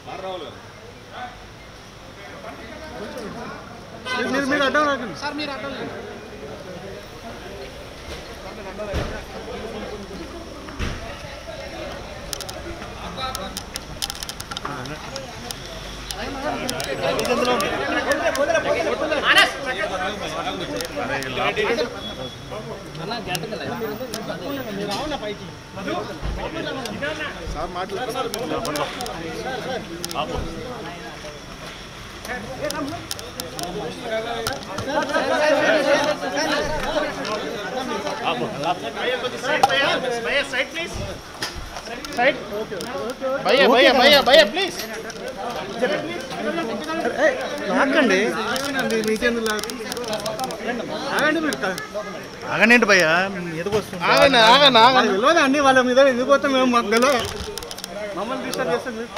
మీరు మీరు అడ్డం రాకండి సార్ మీరు అడ్డం లేదు. సార్ మాట్లాడుతున్నారు భయ్యా భయ్యా భయ్యా భయ్యా ప్లీజ్ లాక్కండి ఆగండి మీకెందుకు లాక్ ఆగండి మీరు కా- ఆగనేంటి భయ్యా ఎదుగు వస్తుంది ఆగండి ఆగండి మాకు ఆగండి తెలియదు అండి వాళ్ళ మీద ఎందుకు పోతాం మేము మాకు తెలియదు మమ్మల్ని డిస్టర్బ్ చేస్తాం మీరు